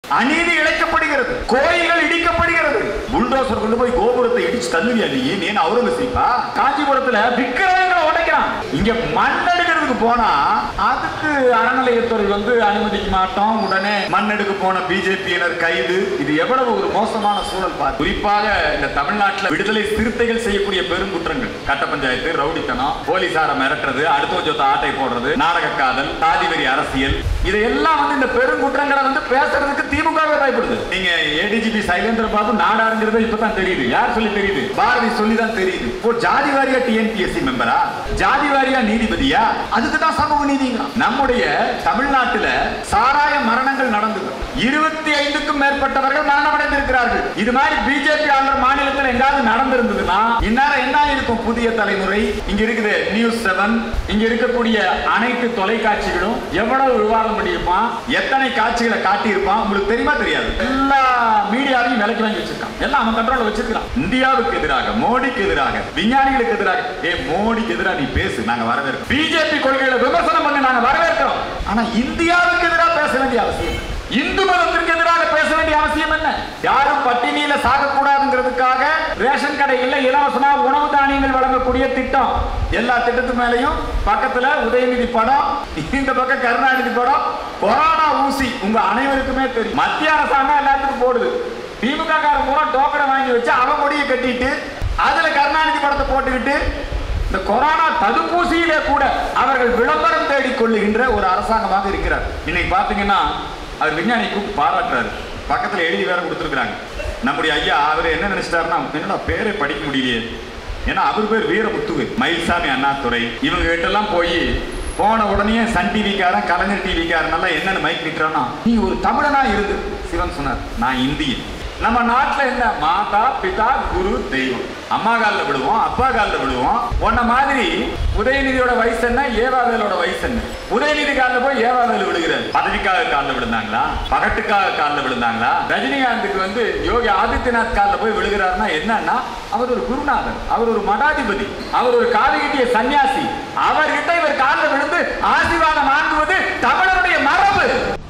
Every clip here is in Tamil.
அநீதி இழைக்கப்படுகிறது கோயில்கள் இடிக்கப்படுகிறது புல்டோசர் கொண்டு போய் கோபுரத்தை இடிச்சு தள்ளுவியா நீ நீ அவுரங்கசீப்பா காஞ்சிபுரத்துல விக்கிரகங்களை உடைக்கிறான் இங்க மண் எடுக்கிறதுக்கு போனா அதுக்கு அறநிலையத்துறை வந்து அனுமதிக்க மாட்டோம் உடனே மண் எடுக்க போன பிஜேபியினர் கைது இது எவ்வளவு ஒரு மோசமான சூழல் பாரு குறிப்பாக இந்த தமிழ்நாட்டுல விடுதலை சிறுத்தைகள் செய்யக்கூடிய பெருங்குற்றங்கள் கட்ட பஞ்சாயத்து ரவுடித்தனம் போலீசார மிரட்டுறது அடுத்த சொத்த ஆட்டை போடுறது நாடக காதல் சாதிவெறி அரசியல் இதையெல்லாம் வந்து இந்த பெருங்குற்றங்களை வந்து பேசுறதுக்கு திமுக பயப்படுது நீங்க ஏடிஜிபி சைலேந்திர பாபு நாடாருங்கிறது இப்பதான் தெரியுது யார் சொல்லி தெரியுது பாரதி சொல்லி தான் தெரியுது இப்போ ஜாதி வாரியா டிஎன்பிஎஸ்சி மெம்பரா ஜாதி வாரியா நீதிபதியா அதுக்கு தான் சமூக நீதிங்க நம்முடைய தமிழ்நாட்டுல சாராய மரணங்கள் நடந்தது இருபத்தி ஐந்துக்கும் மேற்பட்டவர்கள் மரணமடைந்திருக்கிறார்கள் இது மாதிரி பிஜேபி ஆளுநர் மாநிலத்தில் எங்காவது நடந்திருந்ததுன்னா இந்நேரம் என்ன இருக்கும் புதிய தலைமுறை இங்க இருக்குது நியூஸ் செவன் இங்க இருக்கக்கூடிய அனைத்து தொலைக்காட்சிகளும் எவ்வளவு விவாதம் பண்ணியிருப்பான் எத்தனை காட்சிகளை காட்டியிருப்பான் உங்களுக்கு தெரியுமா தெரியாது எல்லா மீடியாவையும் விலைக்கு வாங்கி வச்சிருக்கான் எல்லாம் அவன் கண்ட்ரோல் வச்சிருக்கான் இந்தியாவுக்கு எதிராக மோடிக்கு எதிராக விஞ்ஞானிகளுக்கு எதிராக ஏ மோடிக்கு எதிராக நீ பேசு நாங்க வரவேற்கிறோம் பிஜேபி கொள்கைகளை விமர்சனம் பண்ணி நாங்க வரவேற்கிறோம் ஆனா இந்தியாவுக்கு எதிராக பேச வேண்டிய அவசியம் இல்லை. இந்து மதத்திற்கு எதிராக பேச வேண்டிய அவசியம் என்ன யாரும் பட்டினியில சாகக்கூடாதுங்கிறதுக்காக ரேஷன் கடைகள்ல இலவசமா உணவு தானியங்கள் வழங்கக்கூடிய திட்டம் எல்லா திட்டத்து மேலையும் பக்கத்துல உதயநிதி படம் இந்த பக்கம் கருணாநிதி படம் கொரோனா ஊசி உங்க அனைவருக்குமே தெரியும் மத்திய அரசாங்கம் எல்லாத்துக்கும் போடுது திமுக காரன் பூரா டோக்கனை வாங்கி வச்சு அவன் கொடியை கட்டிட்டு அதுல கருணாநிதி படத்தை போட்டுக்கிட்டு இந்த கொரோனா தடுப்பூசியிலே கூட அவர்கள் விளம்பரம் தேடிக் கொள்ளுகின்ற ஒரு அரசாங்கமாக இருக்கிறார் இன்னைக்கு பாத்தீங்கன்னா அவர் விஞ்ஞானி கூப்பிட்டு பாராட்டுறாரு பக்கத்துல எழுதி வேற கொடுத்துருக்காங்க நம்முடைய ஐயா அவர் என்ன நினைச்சிட்டாருன்னா என்னடா பேரே படிக்க முடியலையே ஏன்னா அவர் பேர் வீரமுத்துவு மயில்சாமி அண்ணாதுரை இவங்க கிட்ட எல்லாம் போய் போன உடனே சன் டிவிக்காரன் கலைஞர் டிவிக்காரன் எல்லாம் என்னென்ன மைக் நிற்கிறான்னா நீ ஒரு தமிழனா இருந்து சிவன் சொன்னார் நான் இந்தியன் நம்ம நாட்டுல என்ன மாதா பிதா குரு தெய்வம் அம்மா காலில் விடுவோம் அப்பா காலில் விடுவோம் உன்ன மாதிரி உதயநிதியோட வயசு என்ன ஏவாவேலோட வயசு என்ன உதயநிதி காலில் போய் ஏவாவேல் விழுகிறார் பதவிக்காக காலில் விழுந்தாங்களா பகட்டுக்காக காலில் விழுந்தாங்களா ரஜினிகாந்துக்கு வந்து யோகி ஆதித்யநாத் காலில் போய் விழுகிறாருன்னா என்னன்னா அவர் ஒரு குருநாதர் அவர் ஒரு மடாதிபதி அவர் ஒரு காவி கட்டிய சன்னியாசி அவர்கிட்ட இவர் காலில் விழுந்து ஆசீர்வாதம் வாங்குவது தமிழருடைய மரபு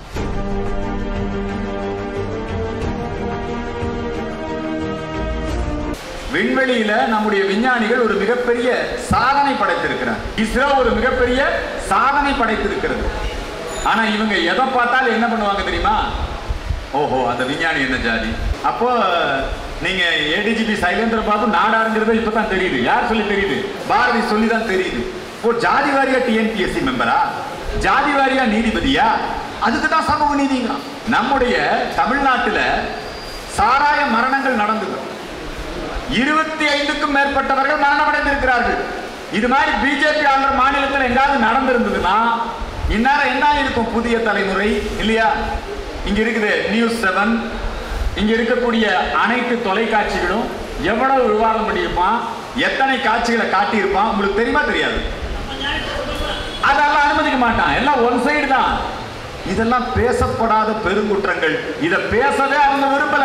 விண்வெளியில நம்முடைய விஞ்ஞானிகள் ஒரு மிகப்பெரிய சாதனை படைத்திருக்கிறார் இஸ்ரோ ஒரு மிகப்பெரிய சாதனை படைத்திருக்கிறது ஆனா இவங்க எதை பார்த்தாலும் என்ன பண்ணுவாங்க தெரியுமா ஓஹோ அந்த விஞ்ஞானி என்ன ஜாதி அப்போ நீங்க ஏடிஜிபி சைலேந்திர பாபு நாடாருங்கிறது இப்பதான் தெரியுது யார் சொல்லி தெரியுது பாரதி சொல்லி தான் தெரியுது இப்போ ஜாதி வாரியா டிஎன்பிஎஸ்சி மெம்பரா ஜாதி வாரியா நீதிபதியா அதுக்கு தான் சமூக நீதிங்க நம்முடைய தமிழ்நாட்டுல சாராய மரணங்கள் நடந்தது இருபத்தி ஐந்துக்கும் மேற்பட்டவர்கள் மரணமடைந்திருக்கிறார்கள் இது மாதிரி பிஜேபி ஆளுநர் மாநிலத்தில் எங்காவது நடந்திருந்ததுன்னா இந்நேரம் என்ன இருக்கும் புதிய தலைமுறை இல்லையா இங்க இருக்குது நியூஸ் செவன் இங்க இருக்கக்கூடிய அனைத்து தொலைக்காட்சிகளும் எவ்வளவு விவாதம் பண்ணியிருப்பான் எத்தனை காட்சிகளை காட்டியிருப்பான் உங்களுக்கு தெரியுமா தெரியாது அதெல்லாம் அனுமதிக்க மாட்டான் எல்லாம் ஒன் சைடு தான் இதெல்லாம் பேசப்படாத பெருங்குற்றங்கள் இதை பேசவே அவங்க விரும்பல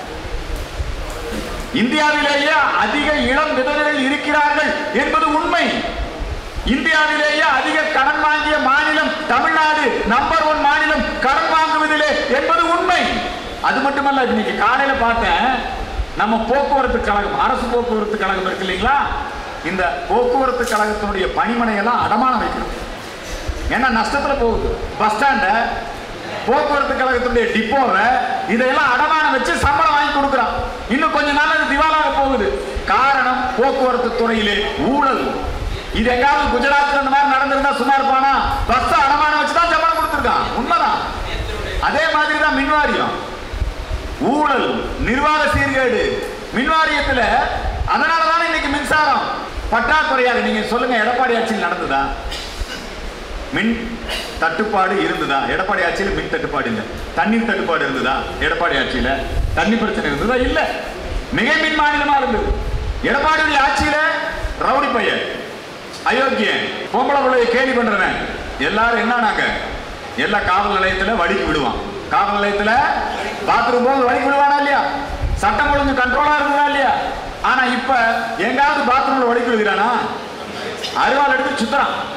இந்தியாவிலேயே அதிக இளம் விதவைகள் இருக்கிறார்கள் என்பது உண்மை இந்தியாவிலேயே அதிக கடன் வாங்கிய மாநிலம் தமிழ்நாடு நம்பர் ஒன் மாநிலம் கடன் வாங்குவதிலே என்பது உண்மை அது மட்டுமல்ல இன்னைக்கு காலையில பார்த்தேன் நம்ம போக்குவரத்து கழகம் அரசு போக்குவரத்து கழகம் இருக்கு இல்லைங்களா இந்த போக்குவரத்து கழகத்தினுடைய பணிமனையெல்லாம் அடமானம் வைக்கணும் ஏன்னா நஷ்டத்துல போகுது பஸ் ஸ்டாண்ட போக்குவரத்து கழகத்தினுடைய டிப்போவை இதையெல்லாம் அடமானம் வச்சு சம்பளம் வாங்கி கொடுக்குறான் இன்னும் கொஞ்ச நாள் அது திவாலாக போகுது காரணம் போக்குவரத்து துறையிலே ஊழல் இது எங்காவது குஜராத்ல இந்த மாதிரி நடந்திருந்தா சும்மா இருப்பானா பஸ் அடமானம் வச்சு தான் சம்பளம் கொடுத்துருக்கான் உண்மைதான் அதே மாதிரி தான் மின்வாரியம் ஊழல் நிர்வாக சீர்கேடு மின்வாரியத்துல அதனால தானே இன்னைக்கு மின்சாரம் பற்றாக்குறையாக நீங்க சொல்லுங்க எடப்பாடி ஆட்சியில் நடந்ததா மின் தட்டுப்பாடு இருந்ததா எடப்பாடி ஆட்சியில் மின் தட்டுப்பாடு இல்லை தண்ணீர் தட்டுப்பாடு இருந்ததா எடப்பாடி ஆட்சியில தண்ணி பிரச்சனை இருந்ததா இல்ல மிக மின் மாநிலமா இருந்தது எடப்பாடியுடைய ஆட்சியில ரவுடி பையன் அயோக்கியன் பொம்பளை பிள்ளைய கேலி பண்றவன் எல்லாரும் என்னன்னாங்க எல்லா காவல் நிலையத்துல வடிக்கு விடுவான் காவல் நிலையத்துல பாத்ரூம் போது வடிக்கு விடுவானா இல்லையா சட்டம் ஒழுங்கு கண்ட்ரோலா இருந்ததா இல்லையா ஆனா இப்ப எங்காவது பாத்ரூம்ல வடிக்கு விடுகிறானா அருவாள் எடுத்து சுத்துறான்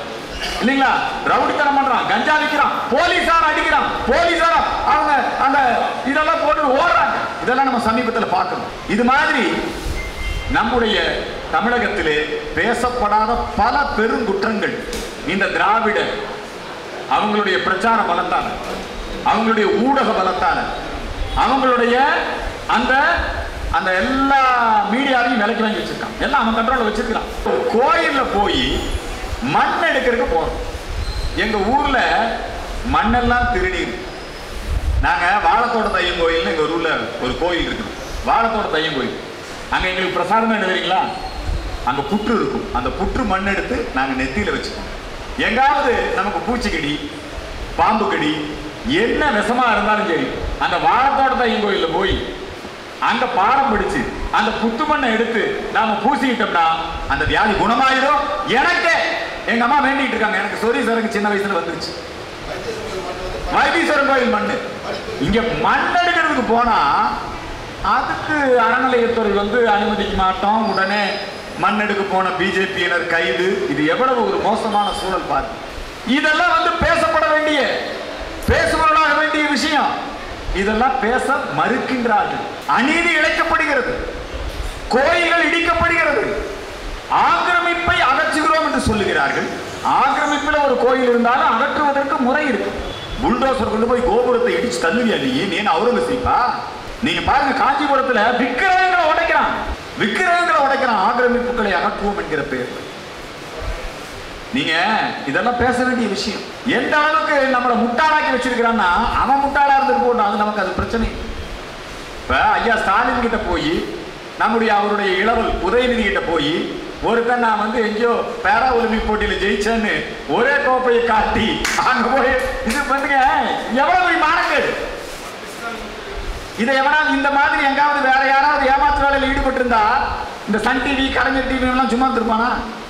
இல்லைங்களா ரவுடித்தனம் பண்றான் கஞ்சா விக்கிறான் போலீசார் அடிக்கிறான் போலீசார் அவங்க அந்த இதெல்லாம் போட்டு ஓடுறாங்க இதெல்லாம் நம்ம சமீபத்துல பார்க்கணும் இது மாதிரி நம்முடைய தமிழகத்திலே பேசப்படாத பல பெருங்குற்றங்கள் இந்த திராவிட அவங்களுடைய பிரச்சார பலத்தால அவங்களுடைய ஊடக பலத்தால அவங்களுடைய அந்த அந்த எல்லா மீடியாவையும் விலைக்கு வாங்கி வச்சிருக்கான் எல்லாம் அவன் கண்ட்ரோல்ல வச்சிருக்கான் ஒரு கோயில்ல போய் மண் எடுக்கிறதுக்கு போறோம் எங்க ஊர்ல மண்ணெல்லாம் திருநீர் நாங்க வாழத்தோட தையம் கோயில்னு எங்க ஊர்ல ஒரு கோயில் இருக்கு வாழத்தோட தையம் கோயில் அங்க எங்களுக்கு பிரசாதம் என்ன தெரியுங்களா அங்க புற்று இருக்கும் அந்த புற்று மண் எடுத்து நாங்க நெத்தியில வச்சுக்கோம் எங்காவது நமக்கு பூச்சிக்கடி பாம்பு கடி என்ன விஷமா இருந்தாலும் சரி அந்த வாழத்தோட தையம் கோயில்ல போய் அங்க பாடம் படிச்சு அந்த புத்து மண்ணை எடுத்து நாம பூசிக்கிட்டோம்னா அந்த வியாதி குணமாயிடும் எனக்கே எங்க அம்மா வேண்டிட்டு இருக்காங்க எனக்கு சொரி சரக்கு சின்ன வயசுல வந்துருச்சு வைத்தீஸ்வரன் கோயில் மண்ணு இங்க மண் எடுக்கிறதுக்கு போனா அதுக்கு அறநிலையத்துறை வந்து அனுமதிக்க மாட்டோம் உடனே மண் எடுக்க போன பிஜேபியினர் கைது இது எவ்வளவு ஒரு மோசமான சூழல் பாரு இதெல்லாம் வந்து பேசப்பட வேண்டிய பேசுபொருளாக வேண்டிய விஷயம் இதெல்லாம் பேச மறுக்கின்றார்கள் அநீதி இழைக்கப்படுகிறது கோயில்கள் இடிக்கப்படுகிறது ஆக்கிரமிப்பை அகற்றுகிறோம் என்று சொல்லுகிறார்கள் ஆக்கிரமிப்பில் ஒரு கோயில் இருந்தாலும் அகற்றுவதற்கு முறை இருக்கு புல்டோசர் கொண்டு போய் கோபுரத்தை இடிச்சு தள்ளுவியா நீ நீ அவுரங்கசீப்பா நீங்க பாருங்க காஞ்சிபுரத்துல விக்கிரகங்களை உடைக்கிறான் விக்கிரகங்களை உடைக்கிறான் ஆக்கிரமிப்புகளை அகற்றுவோம் என்கிற பேர் நீங்க இதெல்லாம் பேச வேண்டிய விஷயம் எந்த அளவுக்கு நம்மளை முட்டாளாக்கி வச்சிருக்கிறான்னா அவன் முட்டாளா இருந்துட்டு போட்டோம் அது நமக்கு அது பிரச்சனை இல்லை. இப்ப ஐயா ஸ்டாலின் கிட்ட போய் நம்முடைய அவருடைய இளவல் உதயநிதி கிட்ட போய் ஒருத்தன் நான் வந்து எங்கேயோ பேரா ஒலிம்பிக் போட்டியில ஜெயிச்சேன்னு ஒரே கோப்பையை காட்டி அங்க போய் இது பண்ணுங்க எவ்வளவு பெரிய மானக்கேடு இதை எவனாவது இந்த மாதிரி எங்காவது வேற யாராவது ஏமாத்து வேலையில் ஈடுபட்டு இருந்தா இந்த சன் டிவி கலைஞர் டிவி எல்லாம் சும்மா இருந்திருப்பானா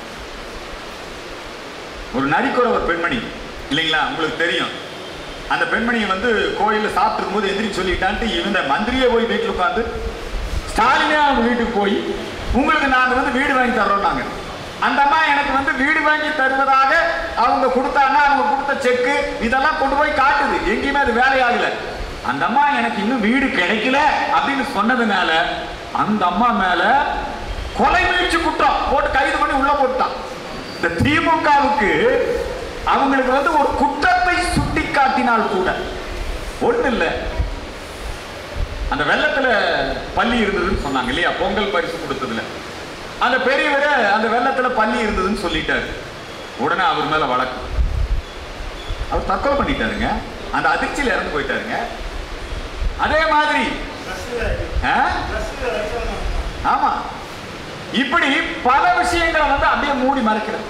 ஒரு நரிக்குற ஒரு பெண்மணி இல்லைங்களா உங்களுக்கு தெரியும் அந்த பெண்மணியை வந்து கோயிலில் சாப்பிட்டு போது எந்திரிச்சு சொல்லிட்டான்ட்டு இவங்க மந்திரியே போய் வீட்டில் உட்காந்து ஸ்டாலினே அவங்க வீட்டுக்கு போய் உங்களுக்கு நாங்கள் வந்து வீடு வாங்கி தர்றோம் நாங்கள் அந்த அம்மா எனக்கு வந்து வீடு வாங்கி தருவதாக அவங்க கொடுத்தாங்க அவங்க கொடுத்த செக்கு இதெல்லாம் கொண்டு போய் காட்டுது எங்கேயுமே அது வேலையாகல அந்த அம்மா எனக்கு இன்னும் வீடு கிடைக்கல அப்படின்னு சொன்னதுனால அந்த அம்மா மேல கொலை முயற்சி குற்றம் போட்டு கைது பண்ணி உள்ள போட்டான் இந்த திமுகவுக்கு அவங்களுக்கு வந்து ஒரு குற்றத்தை சுட்டி காட்டினால் கூட ஒண்ணு இல்ல அந்த வெள்ளத்துல பள்ளி இருந்ததுன்னு சொன்னாங்க இல்லையா பொங்கல் பரிசு கொடுத்ததுல அந்த பெரியவரை அந்த வெள்ளத்துல பள்ளி இருந்ததுன்னு சொல்லிட்டாரு உடனே அவர் மேல வழக்கு அவர் தற்கொலை பண்ணிட்டாருங்க அந்த அதிர்ச்சியில இறந்து போயிட்டாருங்க அதே மாதிரி ஆ? ஆமா இப்படி பல விஷயங்களை வந்து அப்படியே மூடி மறைக்கிறது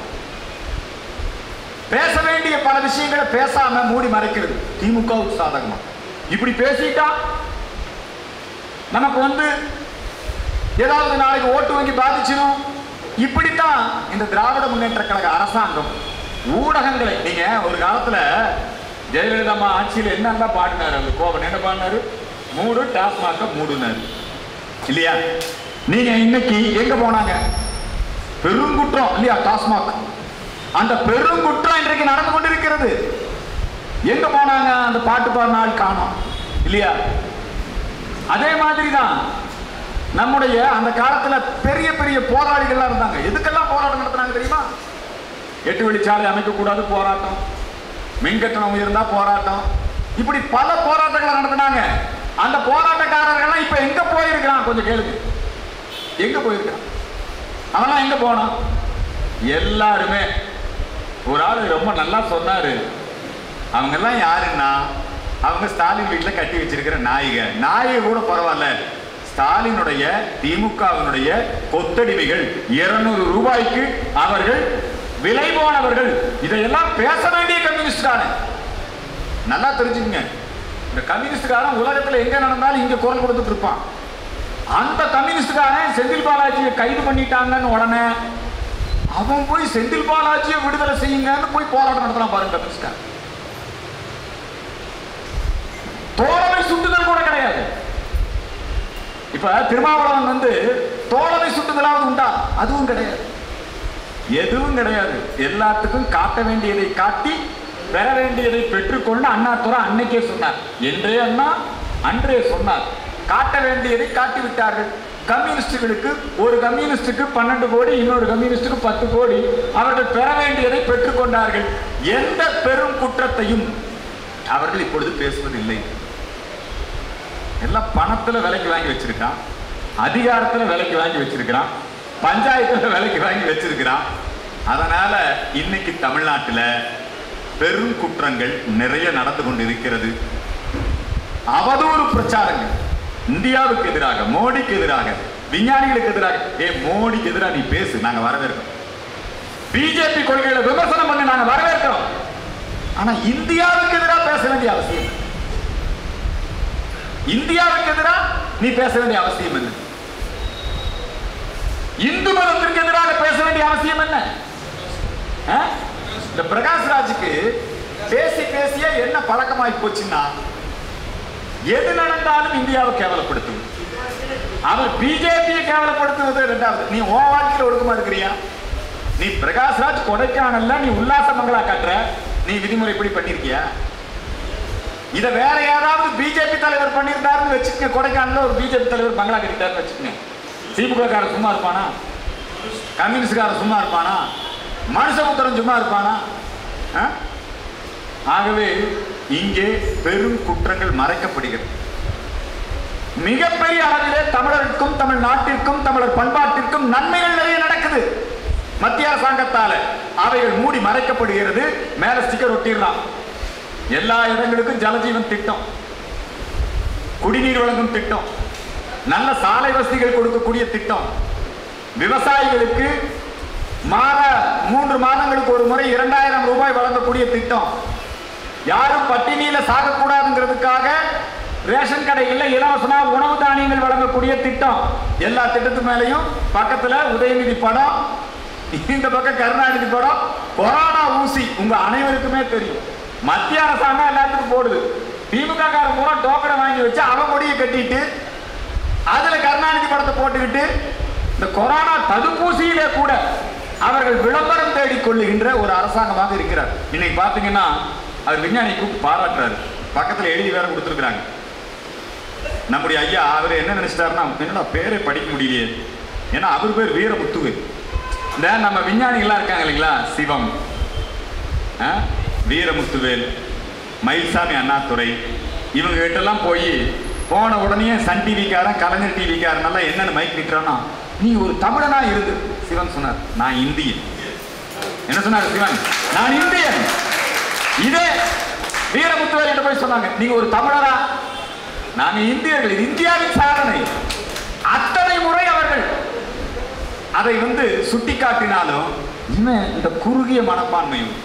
பேச வேண்டிய பல விஷயங்களை பேசாம மூடி மறைக்கிறது திமுகவுக்கு சாதகமா இப்படி பேசிட்டா நமக்கு வந்து ஏதாவது நாளைக்கு ஓட்டு வங்கி பாதிச்சிடும் இப்படித்தான் இந்த திராவிட முன்னேற்ற கழக அரசாங்கம் ஊடகங்களை நீங்க ஒரு காலத்துல ஜெயலலிதா அம்மா ஆட்சியில் என்னெல்லாம் பாடினாரு அந்த கோபன் என்ன பாடினாரு மூடு டாஸ்மாக மூடுனாரு இல்லையா நீங்க இன்னைக்கு எங்க போனாங்க பெருங்குற்றம் இல்லையா டாஸ்மாக் அந்த பெருங்குற்றம் இன்றைக்கு நடந்து கொண்டிருக்கிறது எங்க போனாங்க அந்த பாட்டு பாடின ஆள் காணோம் இல்லையா அதே மாதிரி தான் நம்முடைய அந்த காலத்துல பெரிய பெரிய போராளிகள்லாம் இருந்தாங்க எதுக்கெல்லாம் போராட்டம் நடத்துனாங்க தெரியுமா எட்டு வழிச்சாலை அமைக்கக்கூடாது போராட்டம் மின்கட்டணம் உயர்ந்தா போராட்டம் இப்படி பல போராட்டங்களை நடத்தினாங்க அந்த போராட்டக்காரர்கள்லாம் இப்ப எங்க போயிருக்கிறான் கொஞ்சம் கேளுங்க எங்க போயிருக்கான் அவன்லாம் எங்க போனான் எல்லாருமே ஒரு ஆள் ரொம்ப நல்லா சொன்னாரு அவங்க எல்லாம் யாருன்னா அவங்க ஸ்டாலின் வீட்டில் கட்டி வச்சிருக்கிற நாய்க நாயை கூட பரவாயில்ல ஸ்டாலினுடைய திமுகவினுடைய கொத்தடிமைகள் இருநூறு ரூபாய்க்கு அவர்கள் விலை போனவர்கள் இதையெல்லாம் பேச வேண்டிய கம்யூனிஸ்டான நல்லா தெரிஞ்சுக்கங்க இந்த கம்யூனிஸ்டுக்காரன் உலகத்துல எங்க நடந்தாலும் இங்க குரல் கொடுத்துட்டு இருப்பான் அந்த கம்யூனிஸ்டுக்காரன் செந்தில் பாலாஜியை கைது பண்ணிட்டாங்கன்னு உடனே அவன் போய் செந்தில் பாலாஜியை விடுதலை செய்யுங்கன்னு போய் போராட்டம் நடத்தலாம் பாருங்க கம்யூனிஸ்டார் தோழமை சுட்டுதல் கூட கிடையாது இப்ப திருமாவளவன் வந்து தோழமை சுட்டுதலாவது உண்டா அதுவும் கிடையாது எதுவும் கிடையாது எல்லாத்துக்கும் காட்ட வேண்டியதை காட்டி பெற வேண்டியதை பெற்றுக்கொண்டு அண்ணாதுரை அன்னைக்கே சொன்னார் என்றே அண்ணா அன்றே சொன்னார் காட்ட வேண்டியதை காட்டி விட்டார்கள் கம்யூனிஸ்டுகளுக்கு ஒரு கம்யூனிஸ்டுக்கு பன்னெண்டு கோடி இன்னொரு கம்யூனிஸ்டுக்கு பத்து கோடி அவர்கள் பெற வேண்டியதை பெற்றுக்கொண்டார்கள் எந்த பெரும் குற்றத்தையும் அவர்கள் இப்பொழுது பேசுவதில்லை எல்லாம் பணத்துல விலைக்கு வாங்கி வச்சிருக்கான் அதிகாரத்துல விலைக்கு வாங்கி வச்சிருக்கிறான் பஞ்சாயத்துல விலைக்கு வாங்கி வச்சிருக்கிறான் அதனால இன்னைக்கு தமிழ்நாட்டுல பெரும் குற்றங்கள் நிறைய நடந்து கொண்டு இருக்கிறது அவதூறு பிரச்சாரங்கள் இந்தியாவுக்கு எதிராக மோடிக்கு எதிராக விஞ்ஞானிகளுக்கு எதிராக ஏ மோடிக்கு எதிராக நீ பேசு நாங்க வரவேற்கிறோம் பிஜேபி கொள்கைகளை விமர்சனம் பண்ணி நாங்க வரவேற்கிறோம் ஆனா இந்தியாவுக்கு எதிராக பேச வேண்டிய அவசியம் இல்லை. இந்தியாவுக்கு எதிராக நீ பேச வேண்டிய அவசியம் என்ன இந்து மதத்திற்கு எதிராக பேச வேண்டிய அவசியம் என்ன ஆ? இந்த பிரகாஷ் ராஜுக்கு பேசி பேசியே என்ன பழக்கமாய் போச்சுன்னா எது நடந்தாலும் இந்தியாவை கேவலப்படுத்துவது அவர் பிஜேபியை கேவலப்படுத்துவது ரெண்டாவது நீ உன் வாழ்க்கையில் ஒழுக்கமா இருக்கிறியா நீ பிரகாஷ் ராஜ் கொடைக்கானல்ல நீ உல்லாச மங்களா கட்டுற நீ விதிமுறைப்படி பண்ணிருக்கியா இத வேற யாராவது பிஜேபி தலைவர் பண்ணியிருந்தாருன்னு வச்சுக்க கொடைக்கானல்ல ஒரு பிஜேபி தலைவர் பங்களா கட்டிட்டாருன்னு வச்சுக்கங்க திமுக காரன் சும்மா இருப்பானா கம்யூனிஸ்ட்காரன் சும்மா இருப்பானா மனுஷபுத்திரன் சும்மா இருப்பானா ஆ? ஆகவே இங்கே பெரும் குற்றங்கள் மறைக்கப்படுகிறது மிகப்பெரிய அளவிலே தமிழருக்கும் தமிழ் நாட்டிற்கும் தமிழர் பண்பாட்டிற்கும் நன்மைகள் நிறைய நடக்குது மத்திய அரசாங்கத்தால அவைகள் மூடி மறைக்கப்படுகிறது மேல ஸ்டிக்கர் ஒட்டிடலாம் எல்லா இடங்களுக்கும் ஜலஜீவன் திட்டம் குடிநீர் வழங்கும் திட்டம் நல்ல சாலை வசதிகள் கொடுக்கக்கூடிய திட்டம் விவசாயிகளுக்கு மாத மூன்று மாதங்களுக்கு ஒரு முறை இரண்டாயிரம் ரூபாய் வழங்கக்கூடிய திட்டம் யாரும் பட்டினியில சாகக்கூடாதுங்கிறதுக்காக ரேஷன் கடைகளில் இலவசமா உணவு தானியங்கள் வழங்கக்கூடிய திட்டம் எல்லா திட்டத்து மேலையும் பக்கத்துல உதயநிதி படம் இந்த பக்கம் கருணாநிதி படம் கொரோனா ஊசி உங்க அனைவருக்குமே தெரியும் மத்திய அரசாங்கம் எல்லாத்துக்கும் போடுது திமுக காரன் பூரா டோக்கனை வாங்கி வச்சு அவன் கொடியை கட்டிட்டு அதுல கருணாநிதி படத்தை போட்டுக்கிட்டு இந்த கொரோனா தடுப்பூசியிலே கூட அவர்கள் விளம்பரம் தேடிக் கொள்ளுகின்ற ஒரு அரசாங்கமாக இருக்கிறார் இன்னைக்கு பாத்தீங்கன்னா அவர் விஞ்ஞானி கூப்பிட்டு பாராட்டுறாரு பக்கத்துல எழுதி வேற கொடுத்துருக்காங்க நம்முடைய ஐயா அவர் என்ன நினைச்சிட்டாருன்னா என்னடா பேரை படிக்க முடியலையே ஏன்னா அவர் பேர் வீரமுத்துவு இந்த நம்ம விஞ்ஞானிகள்லாம் இருக்காங்க இல்லைங்களா சிவம் ஆ? வீரமுத்துவேல் மயில்சாமி அண்ணாதுரை இவங்க கிட்டலாம் போய் போன உடனே சன் டிவிக்காரன் கலைஞர் டிவிக்காரன் எல்லாம் என்னென்னு மைக் நிற்கிறான்னா நீ ஒரு தமிழனா இருந்து சிவன் சொன்னார் நான் இந்தியன் என்ன சொன்னார் சிவன் நான் இந்தியன் இதே வீரமுத்துவேல் கிட்ட போய் சொன்னாங்க நீங்க ஒரு தமிழரா நாங்க இந்தியர்கள் இது இந்தியாவின் சாதனை அத்தனை முறை அவர்கள் அதை வந்து சுட்டிக்காட்டினாலும் இவன் இந்த குறுகிய மனப்பான்மையும்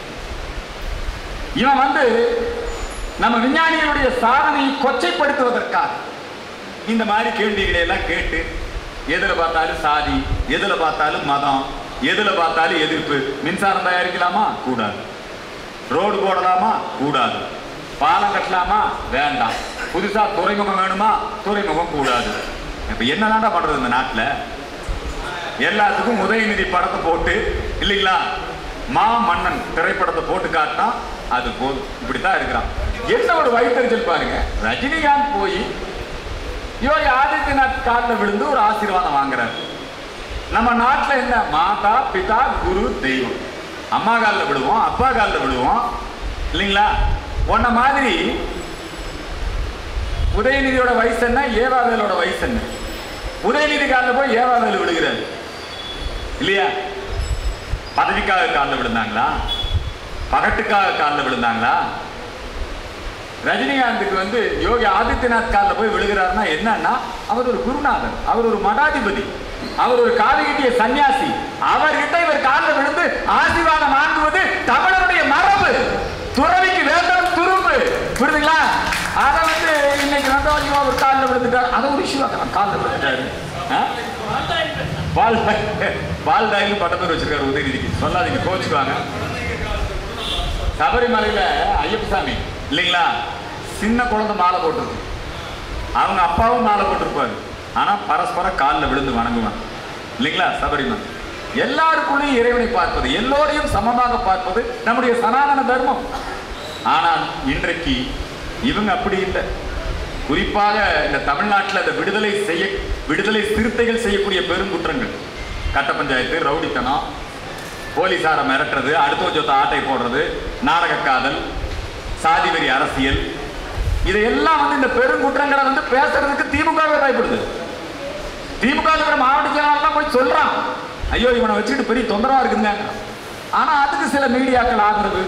இவன் வந்து நம்ம விஞ்ஞானிகளுடைய சாதனையை கொச்சைப்படுத்துவதற்காக இந்த மாதிரி கேள்விகளை எல்லாம் கேட்டு எதுல பார்த்தாலும் சாதி எதுல பார்த்தாலும் மதம் எதுல பார்த்தாலும் எதிர்ப்பு மின்சாரம் தயாரிக்கலாமா கூடாது ரோடு போடலாமா கூடாது பாலம் கட்டலாமா வேண்டாம் புதுசா துறைமுகம் வேணுமா துறைமுகம் கூடாது இப்ப என்னதான்டா பண்றது இந்த நாட்டுல எல்லாத்துக்கும் உதயநிதி படத்தை போட்டு இல்லைங்களா மா மன்னன் திரைப்படத்தை போட்டு காட்டினா அது போதும் இப்படித்தான் இருக்கிறான் என்ன ஒரு வயிற்றுச்சல் பாருங்க ரஜினிகாந்த் போய் யோகி ஆதித்யநாத் காலில் விழுந்து ஒரு ஆசீர்வாதம் வாங்குறாரு நம்ம நாட்டுல என்ன மாதா பிதா குரு தெய்வம் அம்மா காலில் விழுவோம் அப்பா காலில் விழுவோம் இல்லைங்களா உன்ன மாதிரி உதயநிதியோட வயசு என்ன ஏவாவேலோட வயசு என்ன உதயநிதி காலில் போய் ஏவாவேல் விழுகிறாரு இல்லையா பதவிக்காக காலில் விழுந்தாங்களா பகட்டுக்காக காலில் விழுந்தாங்களா ரஜினிகாந்துக்கு வந்து யோகி ஆதித்யநாத் காலில் போய் விழுகிறாருன்னா என்னன்னா அவர் ஒரு குருநாதர் அவர் ஒரு மடாதிபதி அவர் ஒரு காது கட்டிய சன்னியாசி அவர்கிட்ட இவர் காலில் விழுந்து ஆசீர்வாதம் வாங்குவது தமிழருடைய மரபு துறவிக்கு வேந்தம் துரும்பு புரியுதுங்களா அதை வந்து இன்னைக்கு வந்து ஐயோ அவர் காலில் விழுந்துட்டார் அதை ஒரு இஷ்யூ காலில் விழுந்துட்டாரு ஆ? பால் பால் டாயில் பட்டத்தூர் வச்சிருக்காரு உதயநிதிக்கு சொல்லாதீங்க கோச்சுக்குவாங்க சபரிமலையில ஐயப்பசாமி இல்லைங்களா சின்ன குழந்தை மாலை போட்டிருக்கு அவங்க அப்பாவும் மாலை போட்டிருப்பாரு ஆனா பரஸ்பர காலில் விழுந்து வணங்குவாங்க இல்லைங்களா சபரிமலை எல்லாருக்குள்ளேயும் இறைவனை பார்ப்பது எல்லோரையும் சமமாக பார்ப்பது நம்முடைய சனாதன தர்மம் ஆனால் இன்றைக்கு இவங்க அப்படி இல்லை குறிப்பாக இந்த தமிழ்நாட்டில் அந்த விடுதலை செய்ய விடுதலை சிறுத்தைகள் செய்யக்கூடிய பெருங்குற்றங்கள் கட்ட பஞ்சாயத்து ரவுடித்தனம் போலீசாரை மிரட்டுறது அடுத்த சொத்த ஆட்டை போடுறது நாடக காதல் சாதி வெறி அரசியல் இதையெல்லாம் வந்து இந்த பெருங்குற்றங்களை வந்து பேசுறதுக்கு திமுகவே பயப்படுது திமுக இருக்கிற மாவட்ட செயலாளர்லாம் போய் சொல்றான் ஐயோ இவனை வச்சுக்கிட்டு பெரிய தொந்தரவா இருக்குங்க ஆனா அதுக்கு சில மீடியாக்கள் ஆதரவு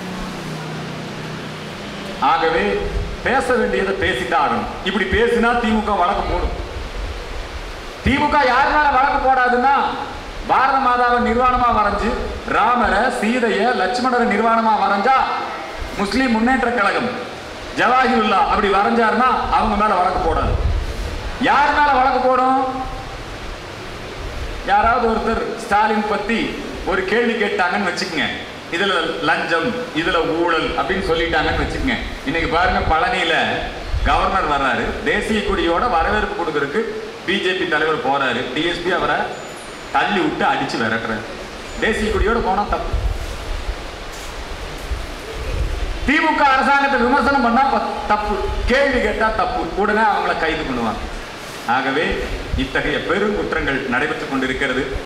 ஆகவே பேச வேண்டியதை பேசித்தான் ஆகணும் இப்படி பேசினா திமுக வழக்கு போடும் திமுக யார் மேல வழக்கு போடாதுன்னா பாரத மாதாவை நிர்வாணமா வரைஞ்சு ராமரை சீதைய லட்சுமணரை நிர்வாணமா வரைஞ்சா முஸ்லிம் முன்னேற்ற கழகம் ஜவாஹிருல்லா அப்படி வரைஞ்சாருன்னா அவங்க மேல வழக்கு போடாது யார் மேல வழக்கு போடும் யாராவது ஒருத்தர் ஸ்டாலின் பத்தி ஒரு கேள்வி கேட்டாங்கன்னு வச்சுக்கங்க இதுல லஞ்சம் இதுல ஊழல் அப்படின்னு சொல்லிட்டாங்கன்னு வச்சுக்கங்க இன்னைக்கு பாருங்க பழனியில கவர்னர் வர்றாரு தேசிய கொடியோட வரவேற்பு கொடுக்கறதுக்கு பிஜேபி தலைவர் போறாரு டிஎஸ்பி அவரை தள்ளி விட்டு அடிச்சு விரட்டுறாரு தேசிய கொடியோட போனா தப்பு திமுக அரசாங்கத்தை விமர்சனம் பண்ணா ப- தப்பு கேள்வி கேட்டா தப்பு உடனே அவங்கள கைது பண்ணுவாங்க ஆகவே இத்தகைய பெருங்குற்றங்கள் நடைபெற்றுக் கொண்டிருக்கிறது